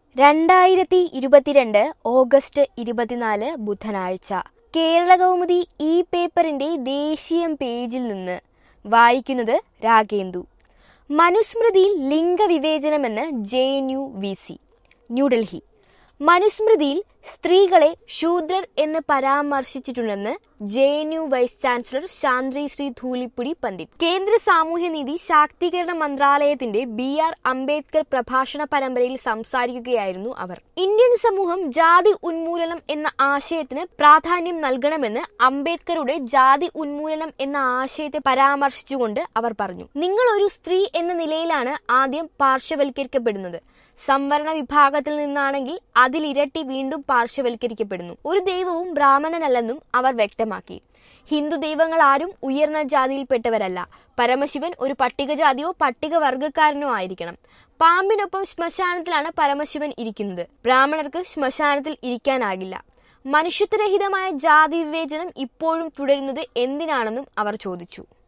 രണ്ടായിരത്തി ഇരുപത്തിരണ്ട് ഓഗസ്റ്റ് ഇരുപത്തിനാല് ബുധനാഴ്ച കേരള കൗമുദി ഈ പേപ്പറിന്റെ ദേശീയം പേജിൽ നിന്ന് വായിക്കുന്നത് രാഗേന്ദു മനുസ്മൃതിയിൽ ലിംഗവിവേചനമെന്ന് J N U V C New Delhi മനുസ്മൃതിയിൽ സ്ത്രീകളെ ശൂദ്രർ എന്ന് പരാമർശിച്ചിട്ടുണ്ടെന്ന് J N U vice chancellor Shanti Shree Dhulipudi Pandit കേന്ദ്ര സാമൂഹ്യനീതി ശാക്തീകരണ മന്ത്രാലയത്തിന്റെ ബി ആർ അംബേദ്കർ പ്രഭാഷണ പരമ്പരയിൽ സംസാരിക്കുകയായിരുന്നു അവർ ഇന്ത്യൻ സമൂഹം ജാതി ഉന്മൂലനം എന്ന ആശയത്തിന് പ്രാധാന്യം നൽകണമെന്ന് അംബേദ്കറുടെ ജാതി ഉന്മൂലനം എന്ന ആശയത്തെ പരാമർശിച്ചുകൊണ്ട് അവർ പറഞ്ഞു നിങ്ങൾ ഒരു സ്ത്രീ എന്ന നിലയിലാണ് ആദ്യം പാർശ്വവൽക്കരിക്കപ്പെടുന്നത് സംവരണ വിഭാഗത്തിൽ നിന്നാണെങ്കിൽ അതിലിരട്ടി വീണ്ടും പാർശ്വവൽക്കരിക്കപ്പെടുന്നു ഒരു ദൈവവും ബ്രാഹ്മണനല്ലെന്നും അവർ വ്യക്തമാക്കി ഹിന്ദു ദൈവങ്ങൾ ആരും ഉയർന്ന ജാതിയിൽപ്പെട്ടവരല്ല പരമശിവൻ ഒരു പട്ടികജാതിയോ പട്ടികവർഗക്കാരനോ ആയിരിക്കണം പാമ്പിനൊപ്പം ശ്മശാനത്തിലാണ് പരമശിവൻ ഇരിക്കുന്നത് ബ്രാഹ്മണർക്ക് ശ്മശാനത്തിൽ ഇരിക്കാനാകില്ല മനുഷ്യത്വരഹിതമായ ജാതി വിവേചനം ഇപ്പോഴും തുടരുന്നത് എന്തിനാണെന്നും അവർ ചോദിച്ചു